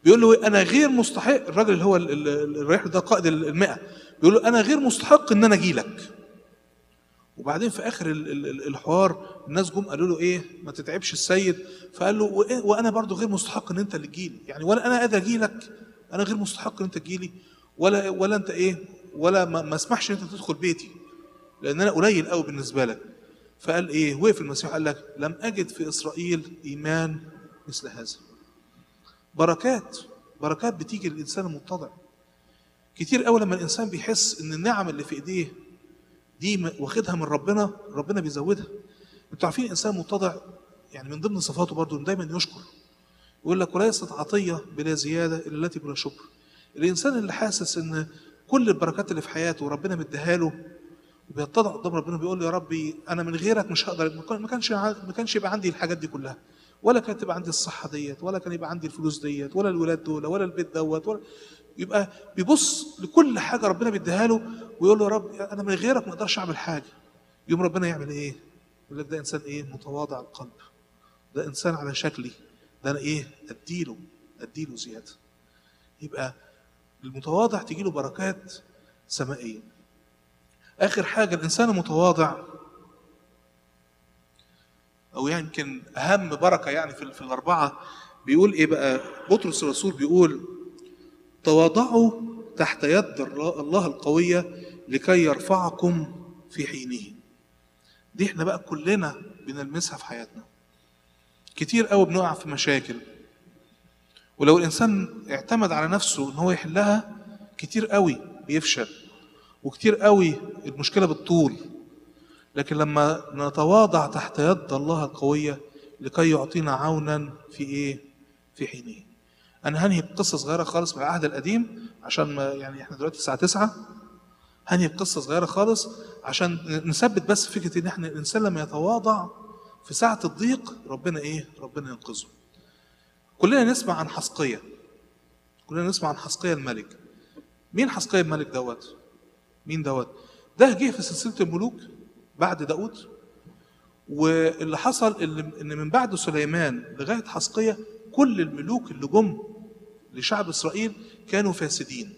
بيقول له إيه؟ انا غير مستحق الراجل اللي هو ال- ال- ال- الرايح له ده قائد ال- المئة بيقول له انا غير مستحق ان انا اجي لك وبعدين في اخر ال- ال- ال- الحوار الناس جم قالوا له ايه ما تتعبش السيد فقال له وإيه- وانا برضو غير مستحق ان انت اللي تجيلي يعني ولا انا قادر اجي لك انا غير مستحق ان انت تجيلي ولا ولا انت ايه ولا ما, ما اسمحش ان انت تدخل بيتي لان انا قليل قوي بالنسبه لك فقال ايه وقف المسيح قال لك لم اجد في اسرائيل ايمان مثل هذا بركات بركات بتيجي للانسان المتضع كتير قوي لما الانسان بيحس ان النعم اللي في ايديه دي م- واخدها من ربنا ربنا بيزودها انتوا عارفين الانسان متضع يعني من ضمن صفاته برضه إنه دايما يشكر يقول لك وليست عطيه بلا زياده الا التي بلا شكر الانسان اللي حاسس ان كل البركات اللي في حياته ربنا مديها له بيتضع قدام ربنا بيقول له يا ربي انا من غيرك مش هقدر ما كان- ما كانش ع- ما كانش يبقى عندي الحاجات دي كلها ولا كانت تبقى عندي الصحه ديت ولا كان يبقى عندي الفلوس ديت ولا الولاد دول ولا البيت دوت ولا يبقى بيبص لكل حاجه ربنا بيديها له ويقول له يا رب انا من غيرك ما اقدرش اعمل حاجه يوم ربنا يعمل ايه؟ يقول لك ده انسان ايه؟ متواضع القلب ده انسان على شكلي ده انا ايه؟ اديله اديله زياده يبقى المتواضع تجيله بركات سمائيه اخر حاجه الانسان المتواضع او يعني يمكن اهم بركه يعني في, في الاربعه بيقول ايه بقى بطرس الرسول بيقول تواضعوا تحت يد الر- الله القويه لكي يرفعكم في حينه دي احنا بقى كلنا بنلمسها في حياتنا كتير قوي بنقع في مشاكل ولو الانسان اعتمد على نفسه ان هو يحلها كتير قوي بيفشل وكتير قوي المشكله بالطول لكن لما نتواضع تحت يد الله القويه لكي يعطينا عونا في ايه في حينه انا هنهي بقصه صغيره خالص من العهد القديم عشان ما يعني احنا دلوقتي الساعه 9 هنهي بقصه صغيره خالص عشان نثبت بس فكره ان احنا الانسان لما يتواضع في ساعه الضيق ربنا ايه ربنا ينقذه كلنا نسمع عن حسقية كلنا نسمع عن حسقية الملك مين حسقية الملك دوت مين دوت ده جه في سلسلة الملوك بعد داود واللي حصل اللي- ان من بعد سليمان لغاية حسقية كل الملوك اللي جم لشعب اسرائيل كانوا فاسدين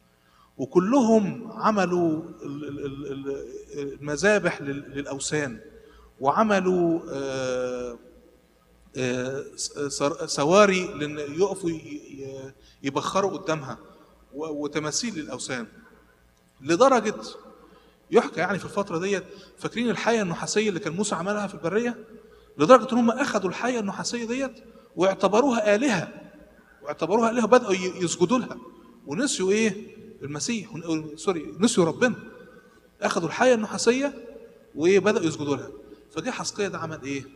وكلهم عملوا ال- ال- ال- ال- المذابح لل- للاوثان وعملوا آه، آه، سر- سواري لان يقفوا ي- ي- يبخروا قدامها و- وتماثيل للاوثان لدرجه يحكى يعني في الفتره ديت فاكرين الحيه النحاسيه اللي كان موسى عملها في البريه لدرجه ان هم اخذوا الحيه النحاسيه ديت واعتبروها الهه واعتبروها الهه بداوا ي- يسجدوا لها ونسيوا ايه المسيح ون- سوري نسيوا ربنا اخذوا الحيه النحاسيه وايه بداوا يسجدوا لها فجه حسقية ده عمل ايه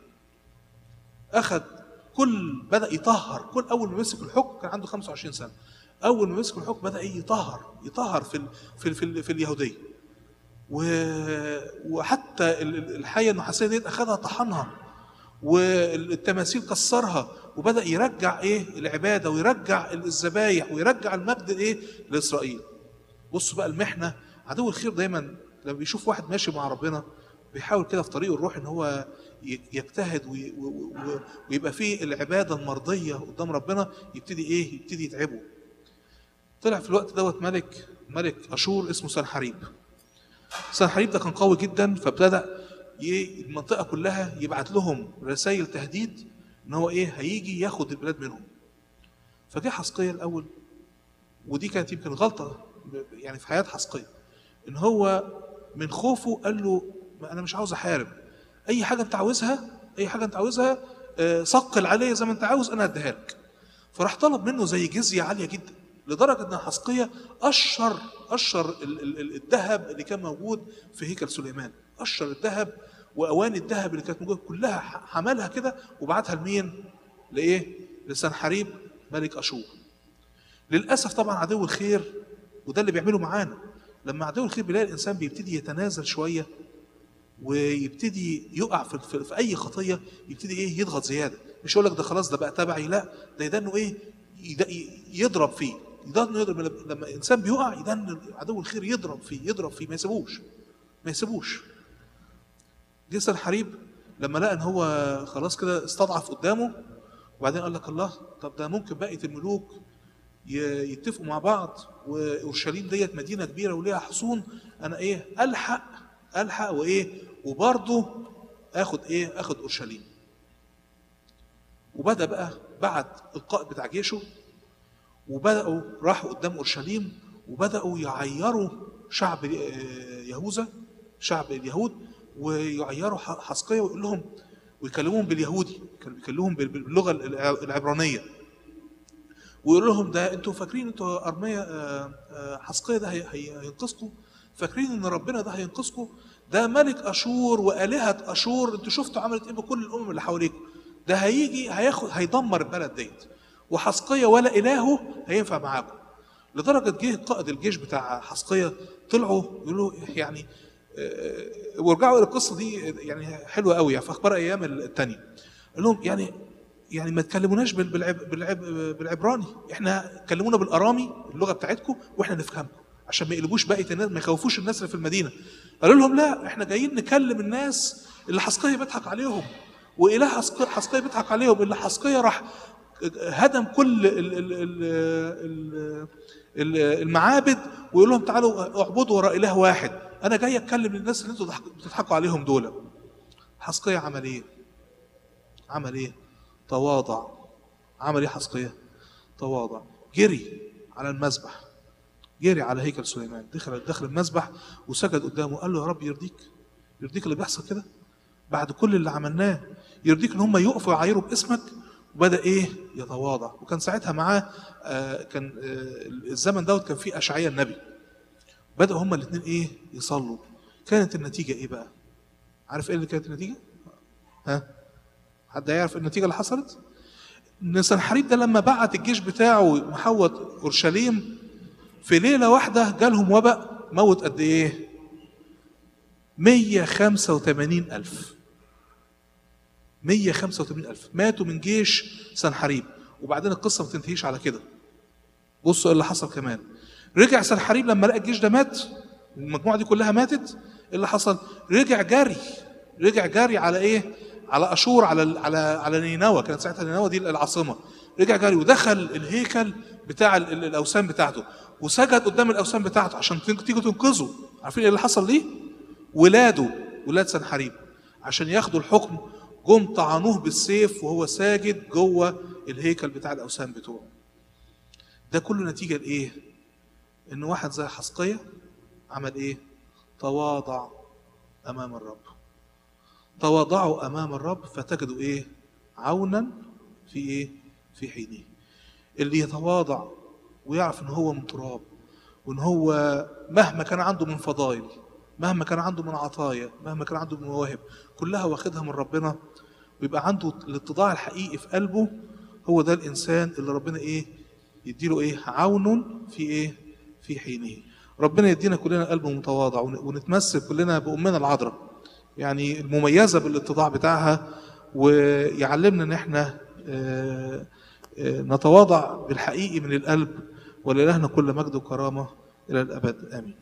اخذ كل بدا يطهر كل اول ما مسك الحكم كان عنده 25 سنه اول ما مسك الحكم بدا ايه يطهر يطهر في ال في ال في, ال في اليهوديه و... وحتى ال- ال- الحيه النحاسيه ديت اخذها طحنها والتماثيل كسرها وبدا يرجع ايه العباده ويرجع الذبايح ويرجع المجد ايه لاسرائيل بصوا بقى المحنه عدو الخير دايما لما بيشوف واحد ماشي مع ربنا بيحاول كده في طريقه الروح ان هو ي- يجتهد وي- و- و- ويبقى فيه العباده المرضيه قدام ربنا يبتدي ايه يبتدي يتعبه طلع في الوقت دوت ملك ملك اشور اسمه سنحريب سنحريب ده كان قوي جدا فابتدى ي- المنطقه كلها يبعت لهم رسائل تهديد ان هو ايه هيجي ياخد البلاد منهم فجه حسقية الاول ودي كانت يمكن غلطه ب- يعني في حياه حسقية ان هو من خوفه قال له ما انا مش عاوز احارب اي حاجه انت عاوزها اي حاجه انت عاوزها آه، صقل عليا زي ما انت عاوز انا اديها لك فراح طلب منه زي جزيه عاليه جدا لدرجه ان حسقية قشر قشر ال- ال- ال- الذهب اللي كان موجود في هيكل سليمان قشر الذهب واواني الذهب اللي كانت موجوده كلها ح- حملها كده وبعتها لمين؟ لايه؟ لسنحريب ملك اشور للاسف طبعا عدو الخير وده اللي بيعمله معانا لما عدو الخير بيلاقي الانسان بيبتدي يتنازل شويه ويبتدي يقع في, في, في اي خطيه يبتدي ايه يضغط زياده مش يقول لك ده خلاص ده بقى تبعي لا ده يدنه ايه يد- يضرب فيه يدنه يضرب لما الانسان بيقع يدن عدو الخير يضرب فيه يضرب فيه ما يسيبوش ما يسيبوش جه سنحريب لما لقى ان هو خلاص كده استضعف قدامه وبعدين قال لك الله طب ده ممكن بقيه الملوك ي- يتفقوا مع بعض واورشليم ديت مدينه كبيره وليها حصون انا ايه الحق الحق وايه وبرضه اخد ايه اخد اورشليم وبدا بقى بعد القائد بتاع جيشه وبداوا راحوا قدام اورشليم وبداوا يعيروا شعب آه، يهوذا شعب اليهود ويعيروا ح- حسقية ويقول لهم ويكلموهم باليهودي كانوا بيكلموهم بال- باللغه الع- العبرانيه ويقول لهم ده انتوا فاكرين انتوا ارميه آه، آه، حسقية ده هي- هي- هينقذكم فاكرين ان ربنا ده هينقذكم ده ملك اشور والهه اشور انتوا شفتوا عملت ايه بكل الامم اللي حواليكم ده هيجي هياخد هيدمر البلد ديت وحسقية ولا الهه هينفع معاكم لدرجه جه قائد الجيش بتاع حسقية طلعوا يقولوا يعني آه، ورجعوا الى القصه دي يعني حلوه قوي في اخبار ايام الثانيه قال لهم يعني يعني ما تكلموناش بال- بالعب بالعب بالعبراني احنا كلمونا بالارامي اللغه بتاعتكم واحنا نفهمكم عشان ما يقلبوش بقيه الناس ما يخوفوش الناس اللي في المدينه قالوا لهم لا احنا جايين نكلم الناس اللي حسقية بيضحك عليهم واله حسق- حسقية بيضحك عليهم اللي حسقية راح هدم كل ال- ال- ال- ال- ال- المعابد ويقول لهم تعالوا اعبدوا وراء اله واحد انا جاي اتكلم للناس اللي انتوا ضحك- بتضحكوا عليهم دول حسقية عمل ايه عمل ايه تواضع عمل ايه حسقية تواضع جري على المذبح جري على هيكل سليمان دخل دخل المذبح وسجد قدامه قال له يا رب يرضيك يرضيك اللي بيحصل كده بعد كل اللي عملناه يرضيك ان هم يقفوا يعايروا باسمك وبدا ايه يتواضع وكان ساعتها معاه آه كان آه الزمن دوت كان فيه اشعياء النبي بدأوا هما الاثنين ايه يصلوا كانت النتيجة ايه بقى عارف ايه اللي كانت النتيجة ها حد يعرف النتيجة اللي حصلت ان سنحريب ده لما بعت الجيش بتاعه محوط اورشليم في ليلة واحدة جالهم وباء موت قد ايه 185 ألف 185 ألف ماتوا من جيش سنحريب وبعدين القصة ما تنتهيش على كده بصوا ايه اللي حصل كمان رجع سنحريب لما لقى الجيش ده مات المجموعة دي كلها ماتت ايه اللي حصل رجع جري رجع جري على ايه على اشور على على على نينوى كانت ساعتها نينوى دي العاصمه رجع جري ودخل الهيكل بتاع ال- ال- الاوثان بتاعته وسجد قدام الاوثان بتاعته عشان تن- تيجوا تنقذوا عارفين ايه اللي حصل ليه ولاده ولاد سنحريب عشان ياخدوا الحكم جم طعنوه بالسيف وهو ساجد جوه الهيكل بتاع الاوثان بتوعه ده كله نتيجه لايه ان واحد زي حسقية عمل ايه تواضع امام الرب تواضعوا امام الرب فتجدوا ايه عونا في ايه في حينه اللي يتواضع ويعرف ان هو من تراب وان هو مهما كان عنده من فضائل مهما كان عنده من عطايا مهما كان عنده من مواهب كلها واخدها من ربنا ويبقى عنده الاتضاع الحقيقي في قلبه هو ده الانسان اللي ربنا ايه يديله ايه عون في ايه في حينه ربنا يدينا كلنا قلب متواضع ون- ونتمسك كلنا بامنا العذراء يعني المميزه بالاتضاع بتاعها ويعلمنا ان احنا آه، آه، نتواضع بالحقيقي من القلب ولإلهنا كل مجد وكرامه الى الابد امين